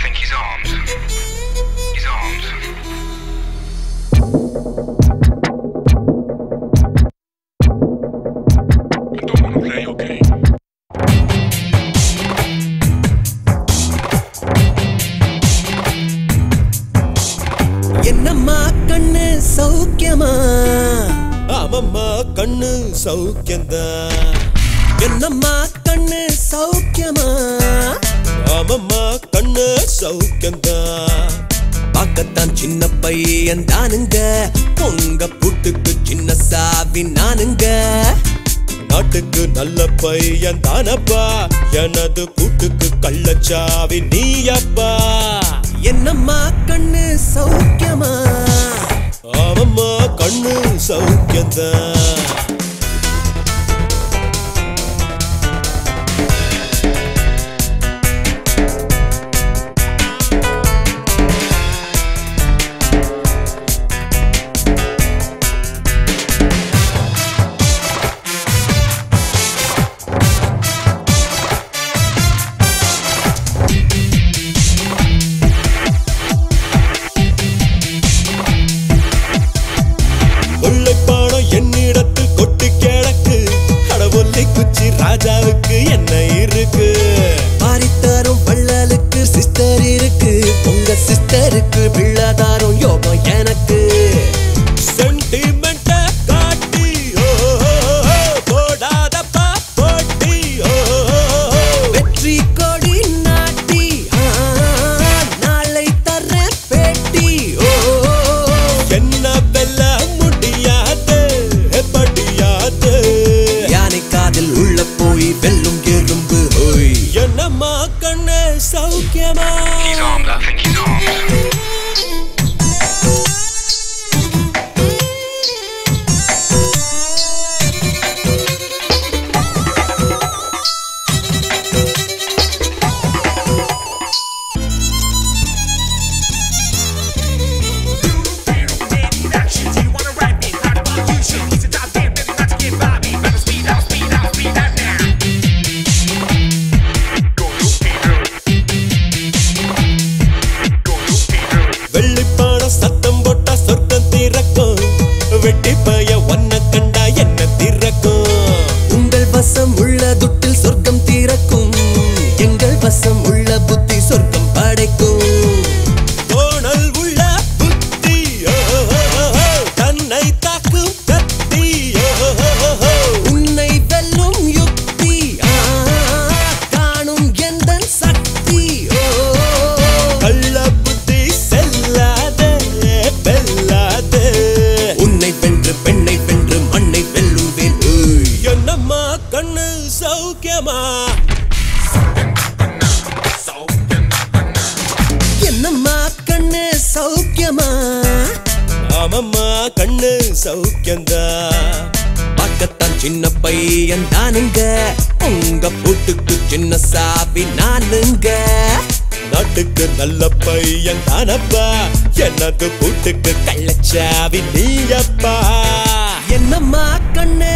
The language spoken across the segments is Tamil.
think his arms. His arms. I don't want to play your game. என்னம்மா கண்ணு சௌக்கியமா ஆமம்மா கண்ணு சௌக்கியந்தான் என்னம்மா கண்ணு சௌக்கியமா ஆமம்மா கண்ணு சௌக்கியந்தான் பார்க்கத்தான் சின்ன பையன் தானுங்க உங்க புட்டுக்கு சின்ன சாவி நானுங்க நாட்டுக்கு நல்ல பையன் தானப்பா எனது கூட்டுக்கு கள்ளச்சாவி நீயப்பா என்னம்மா கண்ணு சௌக்கியமா ஆமம்மா கண்ணு சௌக்கியந்தான் கொள்ளைப்பாடம் என்னிடத்தில் கொட்டி கிழக்கு கடவுளை குச்சி ராஜாவுக்கு என்ன இருக்கு பாரித்தாரும் வள்ளலுக்கு சிஸ்டர் இருக்கு உங்க சிஸ்டருக்கு பிள்ளாதாரும் யோகம் எனக்கு சென்டிமெண்ட காட்டி ஓ, ஓ, ஓ, போடாதப்பா போட்டி ஓ, ஓ, ஓ. வெற்றி கொடி நாட்டி ஆ, நாளை தர பேட்டி ஓ என்ன வெல்ல முடியாது படியாது யானை காதில் உள்ள போய் வெல்லும் எறும்பு ஓய் என்னம்மா கண்ணு சௌக்கியமா His arms, I think his arms. வெள்ளிப்பாடம் சத்தம் போட்டா சொர்க்கம் திறக்கும் வெட்டி பய ஒன்ன கண்டா என்ன திறக்கும் உங்கள் வசம் உள்ள துட்டில் சொர்க்கம் தீரக்கும் எங்கள் வசம் உள்ள புத்தி சொர்க்கம் படைக்கும் கோணல் உள்ள புத்தி ஓ, ஓ, ஓ, ஓ, தன்னை தாக்கும் கத்தி ஓ, ஓ, ஓ, ஓ. உன்னை வெல்லும் யுக்தி ஆ, காணும் எந்த சக்தி ஓ கள்ள புத்தி செல்லாதே வெல்லாதே உன்னை வென்று பெண்ணை வென்று மண்ணை வெல்லுவேன் ஓய். என்னம்மா கண்ணு சௌக்கியமா என்னம்மா கண்ணு சௌக்கியமா ஆமம்மா கண்ணு சௌக்கியந்தா பார்க்கத்தான் சின்ன பையன் தானுங்க உங்க பூட்டுக்கு சின்ன சாவி நானுங்க நாட்டுக்கு நல்ல பையன் தானப்பா எனது கூட்டுக்கு கள்ளச்சாவி நீயப்பா என்னம்மா கண்ணே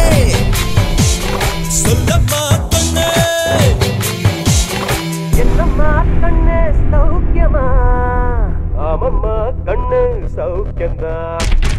சொல்லம்மா கண்ணு என்னம்மா கண்ணு சௌக்கியமா ஆமம்மா கண்ணு சௌக்கியந்தா